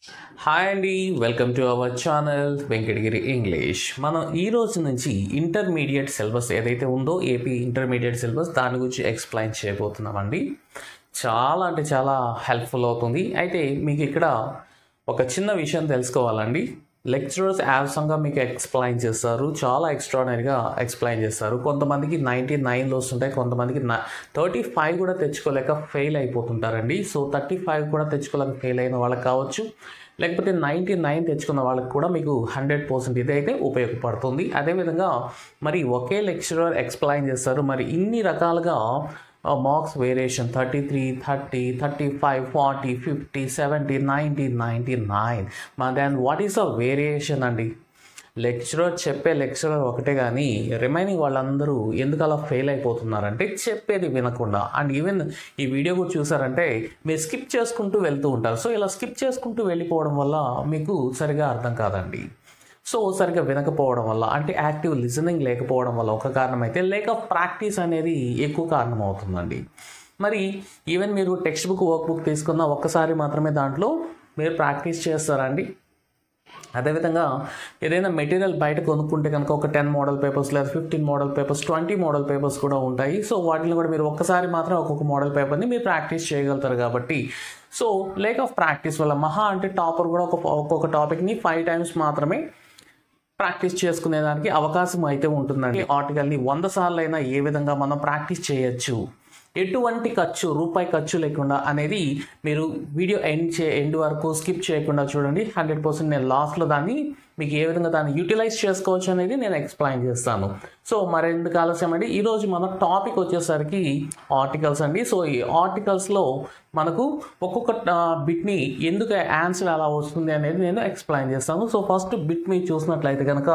hi అండి welcome to our channel Venkatagiri English మనం ఈ రోజు నుంచి ఇంటర్మీడియట్ సిలబస్ ఏదైతే ఉందో ఏపీ ఇంటర్మీడియట్ సిలబస్ దాని గురించి ఎక్స్ప్లెయిన్ చేయబోతున్నామండి చాలా అంటే చాలా హెల్ప్ఫుల్ అవుతుంది అయితే మీకు ఇక్కడ ఒక చిన్న విషయం తెలుసుకోవాలండి లెక్చరర్స్ యావసంగా మీకు ఎక్స్ప్లెయిన్ చేస్తారు చాలా ఎక్స్ట్రాడనరీగా ఎక్స్ప్లెయిన్ చేస్తారు కొంతమందికి నైంటీ నైన్లో వస్తుంటాయి కొంతమందికి థర్టీ ఫైవ్ కూడా తెచ్చుకోలేక ఫెయిల్ అయిపోతుంటారండి సో థర్టీ ఫైవ్ కూడా తెచ్చుకోలేక ఫెయిల్ అయిన వాళ్ళకి కావచ్చు లేకపోతే నైంటీ నైన్ తెచ్చుకున్న వాళ్ళకి కూడా మీకు హండ్రెడ్ పర్సెంట్ ఇదైతే ఉపయోగపడుతుంది అదేవిధంగా మరి ఒకే లెక్చరర్ ఎక్స్ప్లెయిన్ చేస్తారు మరి ఇన్ని రకాలుగా marks variation thirty three thirty thirty five forty fifty seventy ninety ninety nine more than what is a variation అండి లెక్చరర్ చెప్పే లెక్చరర్ ఒకటే కానీ రిమైనింగ్ వాళ్ళందరూ ఎందుకు అలా ఫెయిల్ అయిపోతున్నారంటే చెప్పేది వినకుండా అండ్ ఈవెన్ ఈ వీడియో కూడా చూసారంటే మీరు స్కిప్ చేసుకుంటూ వెళ్తూ ఉంటారు సో ఇలా స్కిప్ చేసుకుంటూ వెళ్ళిపోవడం వల్ల మీకు సరిగా అర్థం కాదండి సో సరిగ్గా వినకపోవడం వల్ల అంటే యాక్టివ్ లిజనింగ్ లేకపోవడం వల్ల ఒక కారణం అయితే లేక ప్రాక్టీస్ అనేది ఎక్కువ కారణం అవుతుందండి మరి ఈవెన్ మీరు టెక్స్ట్ బుక్ వర్క్ బుక్ తీసుకున్న ఒక్కసారి మాత్రమే దాంట్లో మీరు ప్రాక్టీస్ చేస్తారండి అదేవిధంగా ఏదైనా మెటీరియల్ బయట కొనుక్కుంటే కనుక ఒక టెన్ మోడల్ పేపర్స్ లేదా fifteen model papers twenty model papers కూడా ఉంటాయి సో వాటిని కూడా మీరు ఒక్కసారి మాత్రం ఒక్కొక్క మోడల్ పేపర్ని మీరు ప్రాక్టీస్ చేయగలుగుతారు కాబట్టి సో లేక్ ఆఫ్ ప్రాక్టీస్ వల్ల మహా అంటే టాపర్ కూడా ఒక ఒక్కొక్క టాపిక్ని ఫైవ్ టైమ్స్ మాత్రమే ప్రాక్టీస్ చేసుకునేదానికి అవకాశం అయితే ఉంటుందండి ఆర్టికల్ని వంద సార్లు అయినా ఏ విధంగా మనం ప్రాక్టీస్ చేయొచ్చు ఎటువంటి ఖర్చు రూపాయి ఖర్చు లేకుండా అనేది మీరు వీడియో ఎండ్ చే ఎండ్ వరకు స్కిప్ చేయకుండా చూడండి హండ్రెడ్ పర్సెంట్ నేను లాస్ట్లో దాన్ని మీకు ఏ విధంగా దాన్ని యూటిలైజ్ చేసుకోవచ్చు అనేది నేను ఎక్స్ప్లెయిన్ చేస్తాను సో మరెందుకు ఆలస్యం అండి ఈరోజు మన టాపిక్ వచ్చేసరికి ఆర్టికల్స్ అండి సో ఈ ఆర్టికల్స్లో మనకు ఒక్కొక్క బిట్ని ఎందుకు ఆన్సర్ అలా వస్తుంది అనేది నేను ఎక్స్ప్లెయిన్ చేస్తాను సో ఫస్ట్ బిట్ మీరు చూసినట్లయితే కనుక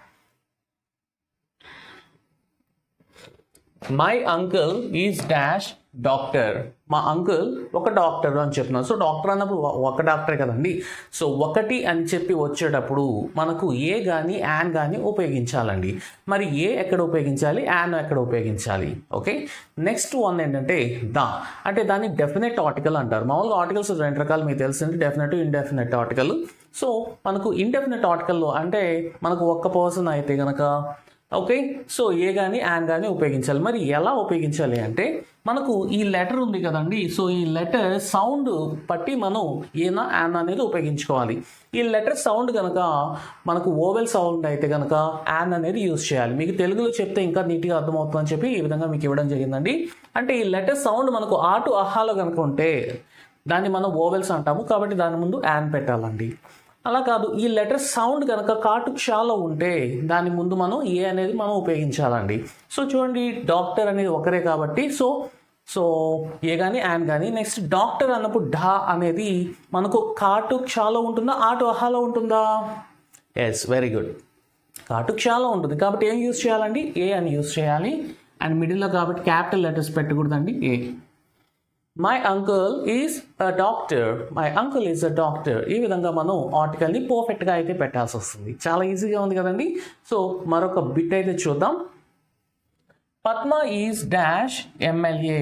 my uncle is dash doctor మా అంకుల్ ఒక డాక్టర్ అని చెప్తున్నాను సో డాక్టర్ అన్నప్పుడు ఒ- ఒక డాక్టరే కదండి సో ఒకటి అని చెప్పి వచ్చేటప్పుడు మనకు ఏ కానీ యాన్ కానీ ఉపయోగించాలండి మరి ఏ ఎక్కడ ఉపయోగించాలి యాన్ ఎక్కడ ఉపయోగించాలి ఓకే నెక్స్ట్ వన్ ఏంటంటే దా అంటే దాన్ని డెఫినెట్ ఆర్టికల్ అంటారు మామూలుగా ఆర్టికల్స్ రెండు రకాలు మీకు తెలిసింది డెఫినెట్ ఇండెఫినెట్ ఆర్టికల్ సో మనకు ఇండెఫినెట్ ఆర్టికల్లో అంటే మనకు ఒక్క పర్సన్ అయితే కనుక ఓకే సో ఏ కానీ యాన్ కానీ ఉపయోగించాలి మరి ఎలా ఉపయోగించాలి అంటే మనకు ఈ లెటర్ ఉంది కదండి సో ఈ లెటర్ సౌండ్ పట్టి మనం ఏనా యాన్ అనేది ఉపయోగించుకోవాలి ఈ లెటర్ సౌండ్ కనుక మనకు ఓవెల్ సౌండ్ అయితే కనుక యాన్ అనేది యూజ్ చేయాలి మీకు తెలుగులో చెప్తే ఇంకా నీట్గా అర్థమవుతుందని చెప్పి ఈ విధంగా మీకు ఇవ్వడం జరిగిందండి అంటే ఈ లెటర్ సౌండ్ మనకు ఆటు అహాలో కనుక ఉంటే దాన్ని మనం ఓవెల్స్ అంటాము కాబట్టి దాని ముందు యాన్ పెట్టాలండి అలా కాదు ఈ లెటర్ సౌండ్ కనుక కాటు క్షాలో ఉంటే దాని ముందు మనం ఏ అనేది మనం ఉపయోగించాలండి సో చూడండి డాక్టర్ అనేది ఒకరే కాబట్టి సో సో ఏ కానీ యాన్ కానీ నెక్స్ట్ డాక్టర్ అన్నప్పుడు ఢా అనేది మనకు కాటు క్షాలో ఉంటుందా ఆటు అహాలో ఉంటుందా ఎస్ వెరీ గుడ్ కాటు క్షాలో ఉంటుంది కాబట్టి ఏం యూస్ చేయాలండి ఏ అని యూస్ చేయాలి అండ్ మిడిల్లో కాబట్టి క్యాపిటల్ లెటర్స్ పెట్టకూడదండి a my uncle is a doctor my uncle is a doctor ఈ విధంగా మనం ఆర్టికల్ని పర్ఫెక్ట్గా అయితే పెట్టాల్సి వస్తుంది చాలా ఈజీగా ఉంది కదండి సో మరొక బిట్ అయితే చూద్దాం Padma is dash MLA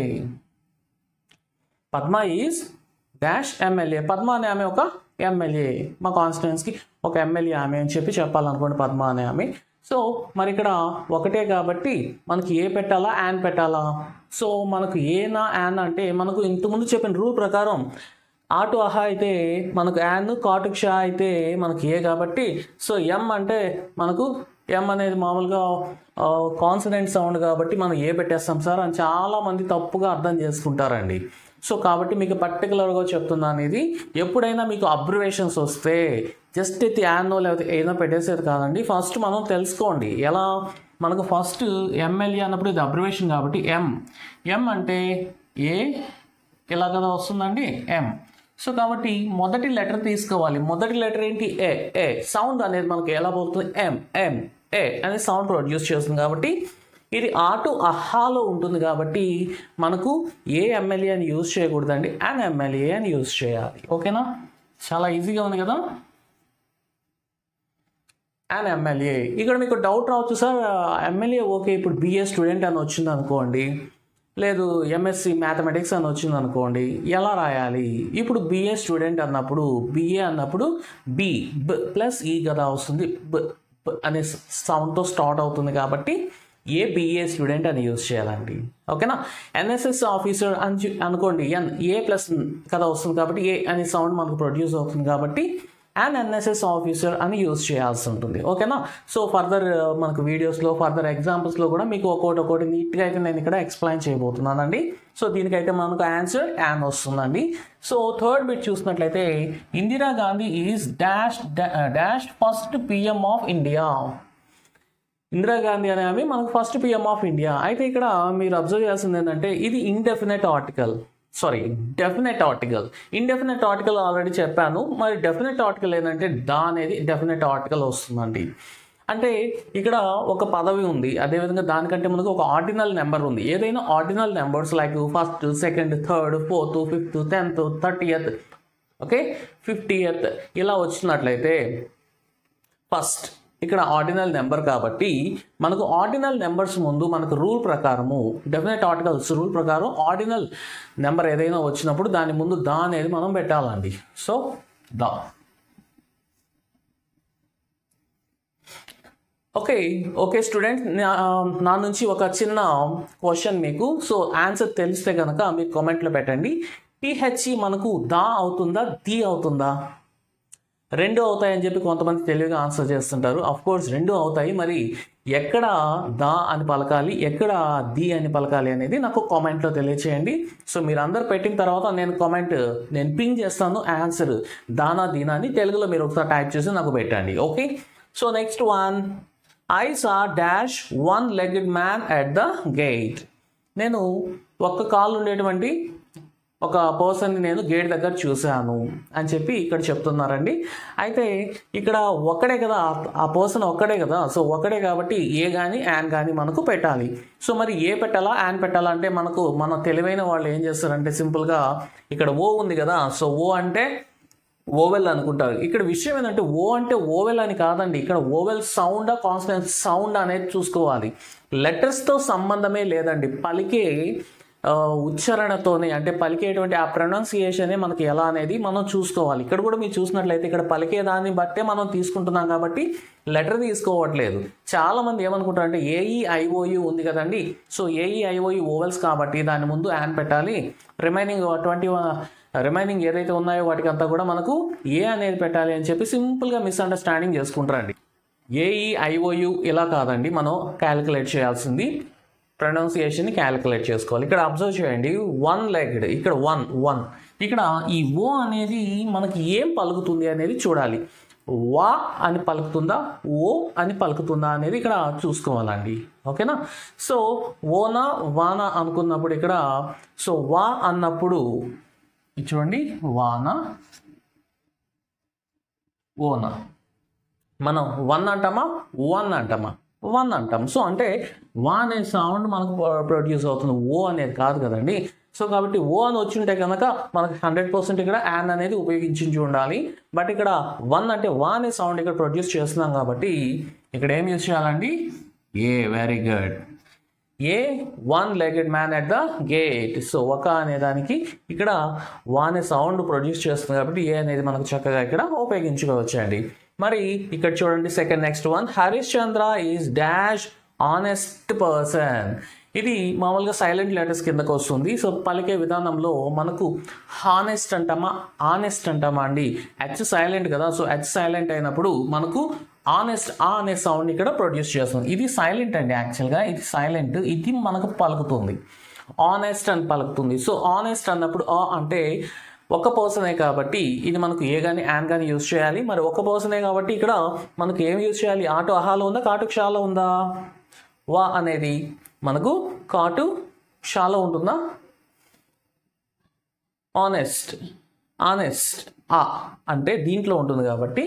Padma is dash MLA Padma అనే ఆమె ఒక ఎమ్మెల్యే మా కాన్స్టిట్యున్స్కి ఒక ఎమ్మెల్యే ఆమె అని చెప్పి చెప్పాలనుకోండి పద్మ అనే ఆమె సో మరి ఇక్కడ ఒకటే కాబట్టి మనకి ఏ పెట్టాలా యాన్ పెట్టాలా సో మనకు ఏనా యాన్ అంటే మనకు ఇంతకుముందు చెప్పిన రూల్ ప్రకారం ఆటు అహా అయితే మనకు యాన్ కాటు క్ష అయితే మనకి ఏ కాబట్టి సో ఎం అంటే మనకు ఎం అనేది మామూలుగా కాన్సనెంట్ సౌండ్ కాబట్టి మనం ఏ పెట్టేస్తాం సార్ అని చాలా మంది తప్పుగా అర్థం చేసుకుంటారండి సో కాబట్టి మీకు పర్టికులర్గా చెప్తున్నాను ఇది ఎప్పుడైనా మీకు అబ్జర్వేషన్స్ వస్తే జస్ట్ ఇది యాన్నో లేకపోతే ఏదో పెట్టేసేది కాదండి ఫస్ట్ మనం తెలుసుకోండి ఎలా మనకు ఫస్ట్ ఎమ్మెల్యే అన్నప్పుడు ఇది అబ్జర్వేషన్ కాబట్టి ఎం ఎం అంటే ఏ ఇలా కదా వస్తుందండి ఎం సో కాబట్టి మొదటి లెటర్ తీసుకోవాలి మొదటి లెటర్ ఏంటి ఏ ఏ సౌండ్ అనేది మనకి ఎలా పోతుంది ఎం ఎం ఏ అనే సౌండ్ ప్రొడ్యూస్ చేస్తుంది కాబట్టి ఇది ఆటు అహాలో ఉంటుంది కాబట్టి మనకు ఏ ఎమ్మెల్యే అని యూజ్ చేయకూడదండి అన్ ఎమ్మెల్యే అని యూజ్ చేయాలి ఓకేనా చాలా ఈజీగా ఉంది కదా అండ్ ఎమ్మెల్యే ఇక్కడ మీకు డౌట్ రావచ్చు సార్ ఎమ్మెల్యే ఓకే ఇప్పుడు బిఏ స్టూడెంట్ అని వచ్చింది అనుకోండి లేదు ఎంఎస్సి మ్యాథమెటిక్స్ అని వచ్చింది అనుకోండి ఎలా రాయాలి ఇప్పుడు బిఏ స్టూడెంట్ అన్నప్పుడు బిఏ అన్నప్పుడు బి బ్ ప్లస్ ఈ కదా వస్తుంది బ్ బ్ అనే సౌండ్తో స్టార్ట్ అవుతుంది కాబట్టి ఏ బిఏ స్టూడెంట్ అని యూజ్ చేయాలండి ఓకేనా ఎన్ఎస్ఎస్ ఆఫీసర్ అని చు- అనుకోండి ఎన్ ఏ ప్లస్ కదా వస్తుంది కాబట్టి ఏ అనే సౌండ్ మనకు ప్రొడ్యూస్ అవుతుంది కాబట్టి అండ్ ఎన్ఎస్ఎస్ ఆఫీసర్ అని యూజ్ చేయాల్సి ఉంటుంది ఓకేనా సో ఫర్దర్ మనకు వీడియోస్లో ఫర్దర్ ఎగ్జాంపుల్స్లో కూడా మీకు ఒక్కొక్కటి ఒక్కొక్కటి నీట్గా అయితే నేను ఇక్కడ ఎక్స్ప్లెయిన్ చేయబోతున్నానండి సో దీనికైతే మనకు ఆన్సర్ యాన్ వస్తుందండి సో థర్డ్ బిట్ చూసినట్లయితే Indira Gandhi is dash dash first PM of India Indira Gandhi అనే ఆమె మనకు ఫస్ట్ పిఎం ఆఫ్ ఇండియా అయితే ఇక్కడ మీరు అబ్జర్వ్ చేయాల్సింది ఏంటంటే ఇది indefinite article sorry definite article indefinite article already చెప్పాను మరి డెఫినెట్ ఆర్టికల్ ఏంటంటే దా అనేది డెఫినెట్ ఆర్టికల్ వస్తుందండి అంటే ఇక్కడ ఒక పదవి ఉంది అదేవిధంగా దానికంటే మనకు ఒక ఆర్డినల్ నెంబర్ ఉంది ఏదైనా ordinal numbers like first second third fourth fifth tenth thirtieth okay fiftieth ఇలా వచ్చినట్లయితే ఫస్ట్ ఇక్కడ ఆర్డినల్ నెంబర్ కాబట్టి మనకు ఆర్డినల్ నెంబర్స్ ముందు మనకు రూల్ ప్రకారము డెఫినెట్ ఆర్టికల్స్ రూల్ ప్రకారం ఆర్డినల్ నెంబర్ ఏదైనా వచ్చినప్పుడు దాని ముందు దా అనేది మనం పెట్టాలండి so the okay okay student నా నుంచి ఒక చిన్న క్వశ్చన్ మీకు సో ఆన్సర్ తెలిస్తే కనుక మీరు కామెంట్లో పెట్టండి టిహెచ్ఈ మనకు దా అవుతుందా ది అవుతుందా రెండు అవుతాయని చెప్పి కొంతమంది తెలివిగా ఆన్సర్ చేస్తుంటారు అఫ్ కోర్స్ రెండు అవుతాయి మరి ఎక్కడ దా అని పలకాలి ఎక్కడ ది అని పలకాలి అనేది నాకు కామెంట్లో తెలియచేయండి సో మీరు అందరు పెట్టిన తర్వాత నేను కామెంట్ నేను పింగ్ చేస్తాను ఆన్సర్ దానా దీనా అని తెలుగులో మీరు ఒకసారి టైప్ చేసి నాకు పెట్టండి okay so next one I saw dash one legged man at the gate నేను ఒక్క కాలు ఉండేటువంటి ఒక పర్సన్ని నేను గేట్ దగ్గర చూశాను అని చెప్పి ఇక్కడ చెప్తున్నారండి అయితే ఇక్కడ ఒక్కడే కదా ఆ- ఆ పర్సన్ ఒక్కడే కదా సో ఒక్కడే కాబట్టి ఏ కానీ యాన్ కానీ మనకు పెట్టాలి సో మరి ఏ పెట్టాలా యాన్ పెట్టాలా అంటే మనకు మన తెలివైన వాళ్ళు ఏం చేస్తారంటే సింపుల్గా ఇక్కడ ఓ ఉంది కదా సో ఓ అంటే ఓవెల్ అనుకుంటారు ఇక్కడ విషయం ఏంటంటే ఓ అంటే ఓవెల్ అని కాదండి ఇక్కడ ఓవెల్ సౌండ్ కాన్స్టెంట్ సౌండ్ అనేది చూసుకోవాలి లెటర్స్తో సంబంధమే లేదండి పలికే ఆ, ఉచ్చారణతోనే అంటే పలికేటువంటి ఆ ప్రొనౌన్సియేషనే మనకి ఎలా అనేది మనం చూసుకోవాలి ఇక్కడ కూడా మీరు చూసినట్లయితే ఇక్కడ పలికే దాన్ని బట్టే మనం తీసుకుంటున్నాం కాబట్టి లెటర్ తీసుకోవట్లేదు చాలా మంది ఏమనుకుంటారంటే ఏఈ ఐఓయు ఉంది కదండి సో ఏఈ ఐఓయు ఓవెల్స్ కాబట్టి దాని ముందు యాన్ పెట్టాలి రిమైనింగ్ ట్వంటీ రిమైనింగ్ ఏదైతే ఉన్నాయో వాటికి అంతా కూడా మనకు ఏ అనేది పెట్టాలి అని చెప్పి సింపుల్గా మిస్అండర్స్టాండింగ్ చేసుకుంటారండి ఏఈ ఐఓయు ఇలా కాదండి మనం క్యాలిక్యులేట్ చేయాల్సింది ప్రొనౌన్సియేషన్ క్యాలిక్యులేట్ చేసుకోవాలి ఇక్కడ అబ్జర్వ్ చేయండి వన్ లెగ్డ్ ఇక్కడ వన్ వన్ ఇక్కడ ఈ ఓ అనేది మనకి ఏం పలుకుతుంది అనేది చూడాలి వా అని పలుకుతుందా ఓ అని పలుకుతుందా అనేది ఇక్కడ చూసుకోవాలండి ఓకేనా సో ఓనా వాన అనుకున్నప్పుడు ఇక్కడ సో వా అన్నప్పుడు ఇది చూడండి వాన ఓనా మనం వన్ అంటామా వన్ అంటామా వన్ అంటాం సో అంటే వా అనే సౌండ్ మనకు ప్రొడ్యూస్ అవుతుంది ఓ అనేది కాదు కదండి సో కాబట్టి ఓ అని వచ్చి ఉంటే కనుక మనకు హండ్రెడ్ పర్సెంట్ ఇక్కడ యాన్ అనేది ఉపయోగించి ఉండాలి బట్ ఇక్కడ వన్ అంటే వా అనే సౌండ్ ఇక్కడ ప్రొడ్యూస్ చేస్తున్నాం కాబట్టి ఇక్కడ ఏం యూజ్ చేయాలండి a very good a one legged man at the gate so ఒక అనే దానికి ఇక్కడ వానే సౌండ్ ప్రొడ్యూస్ చేస్తుంది కాబట్టి ఏ అనేది మనకు చక్కగా ఇక్కడ ఉపయోగించుకోవచ్చండి మరి ఇక్కడ చూడండి second next one Harish Chandra is dash honest person ఇది మామూలుగా సైలెంట్ లెటర్స్ కిందకు వస్తుంది సో పలికే విధానంలో మనకు హానెస్ట్ అంటామా ఆనెస్ట్ అంటామా అండి హెచ్ సైలెంట్ కదా సో హెచ్ సైలెంట్ అయినప్పుడు మనకు ఆనెస్ట్ ఆ అనే సౌండ్ ఇక్కడ ప్రొడ్యూస్ చేస్తుంది ఇది సైలెంట్ అండి యాక్చువల్గా ఇది సైలెంట్ ఇది మనకు పలుకుతుంది ఆనెస్ట్ అని పలుకుతుంది సో ఆనెస్ట్ అన్నప్పుడు ఆ అంటే ఒక పర్సనే కాబట్టి ఇది మనకు ఏ కానీ యాన్ కానీ యూజ్ చేయాలి మరి ఒక పర్సనే కాబట్టి ఇక్కడ మనకు ఏం యూజ్ చేయాలి ఆటు అహాలో ఉందా కాటు క్షాలో ఉందా వా అనేది మనకు కాటు షాలో ఉంటుందా ఆనెస్ట్ ఆనెస్ట్ ఆ అంటే దీంట్లో ఉంటుంది కాబట్టి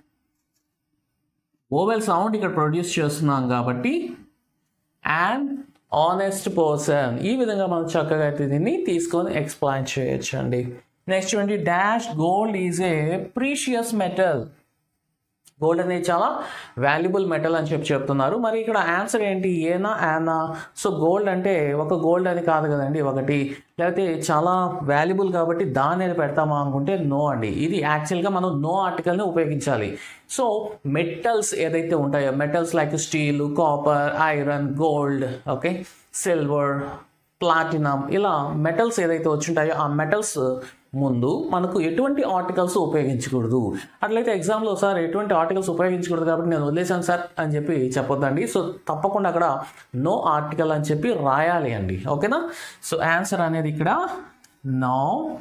ఓవెల్ సౌండ్ ఇక్కడ ప్రొడ్యూస్ చేస్తున్నాం కాబట్టి అండ్ ఆనెస్ట్ పర్సన్ ఈ విధంగా మనం చక్కగా అయితే దీన్ని తీసుకొని ఎక్స్ప్లెయిన్ చేయొచ్చు అండి నెక్స్ట్ ఏంటి dash gold is a precious metal gold అనేది చాలా వాల్యుబుల్ మెటల్ అని చెప్పి చెప్తున్నారు మరి ఇక్కడ ఆన్సర్ ఏంటి ఏనా యానా సో గోల్డ్ అంటే ఒక గోల్డ్ అని కాదు కదండి ఒకటి లేకపోతే చాలా వాల్యుబుల్ కాబట్టి దాని అనేది పెడతామా అనుకుంటే నో అండి ఇది యాక్చువల్గా మనం నో ఆర్టికల్ని ఉపయోగించాలి సో మెటల్స్ ఏదైతే ఉంటాయో metals like steel copper iron gold okay silver platinum ఇలా మెటల్స్ ఏదైతే వచ్చుంటాయో ఆ మెటల్స్ ముందు మనకు ఎటువంటి ఆర్టికల్స్ ఉపయోగించకూడదు అట్లయితే ఎగ్జామ్లో సార్ ఎటువంటి ఆర్టికల్స్ ఉపయోగించకూడదు కాబట్టి నేను వదిలేశాను సార్ అని చెప్పి చెప్పొద్దండి సో తప్పకుండా అక్కడ నో ఆర్టికల్ అని చెప్పి రాయాలి అండి ఓకేనా సో ఆన్సర్ అనేది ఇక్కడ నో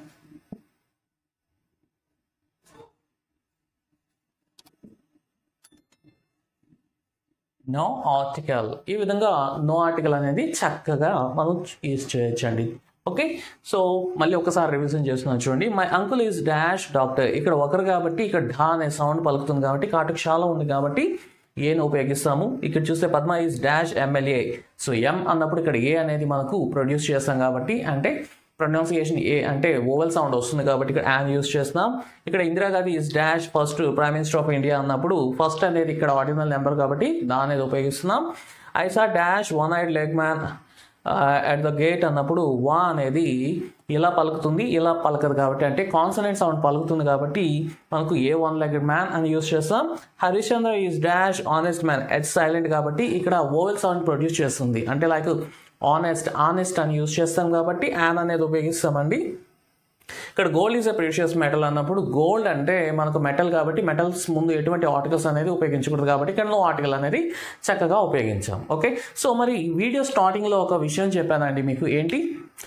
నో ఆర్టికల్ ఈ విధంగా నో ఆర్టికల్ అనేది చక్కగా మనం యూజ్ చేయొచ్చండి ఓకే సో మళ్ళీ ఒకసారి రివిజన్ చేస్తున్నాను చూడండి my uncle is dash doctor ఇక్కడ ఒకరు కాబట్టి ఇక్కడ ఢా అనే సౌండ్ పలుకుతుంది కాబట్టి కాటుకు చాలా ఉంది కాబట్టి ఏను ఉపయోగిస్తాము ఇక్కడ చూస్తే Padma is dash MLA so M అన్నప్పుడు ఇక్కడ ఏ అనేది మనకు ప్రొడ్యూస్ చేస్తాం కాబట్టి అంటే ప్రొనౌన్సియేషన్ ఏ అంటే ఓవెల్ సౌండ్ వస్తుంది కాబట్టి ఇక్కడ యాన్ యూస్ చేస్తున్నాం ఇక్కడ Indira Gandhi is dash first prime minister of India అన్నప్పుడు ఫస్ట్ అనేది ఇక్కడ ఆర్డినల్ నెంబర్ కాబట్టి దా అనేది ఉపయోగిస్తున్నాం ఐసా dash one eyed leg man at the gate అన్నప్పుడు వా అనేది ఇలా పలుకుతుంది ఇలా పలకదు కాబట్టి అంటే కాన్సనెంట్ సౌండ్ పలుకుతుంది కాబట్టి మనకు ఏ వన్ లెగ్గెడ్ మ్యాన్ అని యూస్ చేస్తాం Harishchandra is dash honest man H silent కాబట్టి ఇక్కడ ఓవెల్ సౌండ్ ప్రొడ్యూస్ చేస్తుంది అంటే లైక్ ఆనెస్ట్ ఆనెస్ట్ అని యూస్ చేస్తాం కాబట్టి యాన్ అనేది ఉపయోగిస్తామండి ఇక్కడ gold is a precious metal అన్నప్పుడు గోల్డ్ అంటే మనకు మెటల్ కాబట్టి మెటల్స్ ముందు ఎటువంటి ఆర్టికల్స్ అనేది ఉపయోగించకూడదు కాబట్టి ఇక్కడ నో ఆర్టికల్ అనేది చక్కగా ఉపయోగించాం ఓకే సో మరి వీడియో స్టార్టింగ్లో ఒక విషయం చెప్పానండి మీకు ఏంటి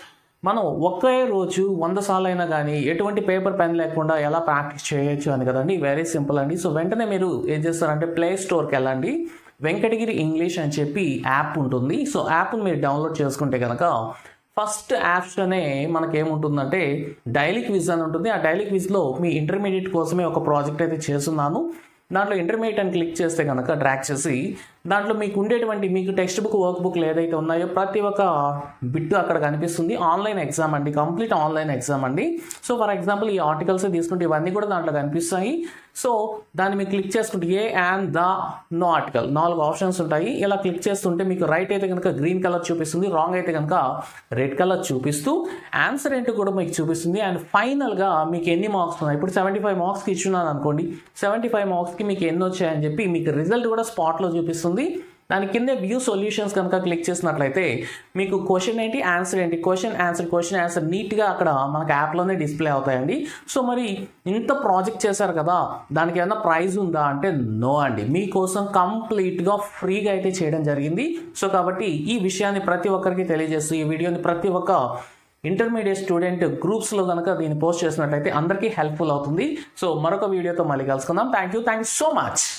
మనం ఒకే రోజు వంద సార్లు అయినా కానీ ఎటువంటి పేపర్ పెన్ లేకుండా ఎలా ప్రాక్టీస్ చేయొచ్చు అని కదండి వెరీ సింపుల్ అండి సో వెంటనే మీరు ఏం చేస్తారంటే ప్లే స్టోర్కి వెళ్ళండి వెంకటగిరి ఇంగ్లీష్ అని చెప్పి యాప్ ఉంటుంది సో యాప్ని మీరు డౌన్లోడ్ చేసుకుంటే కనుక ఫస్ట్ యాప్స్లోనే మనకేముంటుందంటే డైలీ క్విజ్ అని ఉంటుంది ఆ డైలీ క్విజ్లో మీ ఇంటర్మీడియట్ కోసమే ఒక ప్రాజెక్ట్ అయితే చేస్తున్నాను దాంట్లో ఇంటర్మీడియట్ అని క్లిక్ చేస్తే కనుక ట్రాక్ చేసి దాంట్లో మీకు ఉండేటువంటి మీకు టెక్స్ట్ బుక్ వర్క్ బుక్లు ఏదైతే ఉన్నాయో ప్రతి ఒక్క బిట్ అక్కడ కనిపిస్తుంది ఆన్లైన్ ఎగ్జామ్ అండి కంప్లీట్ ఆన్లైన్ ఎగ్జామ్ అండి సో ఫర్ ఎగ్జాంపుల్ ఈ ఆర్టికల్స్ తీసుకుంటే ఇవన్నీ కూడా దాంట్లో కనిపిస్తాయి సో దాన్ని మీరు క్లిక్ చేసుకుంటే a and the no article నాలుగు ఆప్షన్స్ ఉంటాయి ఇలా క్లిక్ చేస్తుంటే మీకు రైట్ అయితే కనుక గ్రీన్ కలర్ చూపిస్తుంది రాంగ్ అయితే కనుక రెడ్ కలర్ చూపిస్తూ ఆన్సర్ ఏంటో కూడా మీకు చూపిస్తుంది అండ్ ఫైనల్గా మీకు ఎన్ని మార్క్స్ ఉన్నాయి ఇప్పుడు సెవెంటీ ఫైవ్ మార్క్స్కి ఇచ్చున్నాను అనుకోండి సెవెంటీ ఫైవ్ మార్క్స్కి మీకు ఎన్ని వచ్చాయని చెప్పి మీకు రిజల్ట్ కూడా స్పాట్లో చూపిస్తుంది దాని కింద వ్యూ సొల్యూషన్స్ కనుక క్లిక్ చేసినట్లయితే మీకు క్వశ్చన్ ఏంటి ఆన్సర్ ఏంటి క్వశ్చన్ ఆన్సర్ క్వశ్చన్ ఆన్సర్ నీట్గా అక్కడ మనకు యాప్లోనే డిస్ప్లే అవుతాయండి సో మరి ఇంత ప్రాజెక్ట్ చేశారు కదా దానికి ఏమైనా ప్రైజ్ ఉందా అంటే నో అండి మీకోసం కంప్లీట్గా ఫ్రీగా అయితే చేయడం జరిగింది సో కాబట్టి ఈ విషయాన్ని ప్రతి ఒక్కరికి తెలియజేస్తూ ఈ వీడియోని ప్రతి ఒక్క ఇంటర్మీడియట్ స్టూడెంట్ గ్రూప్స్లో కనుక దీన్ని పోస్ట్ చేసినట్లయితే అందరికీ హెల్ప్ఫుల్ అవుతుంది సో మరొక వీడియోతో మళ్ళీ కలుసుకుందాం thank you thank you so much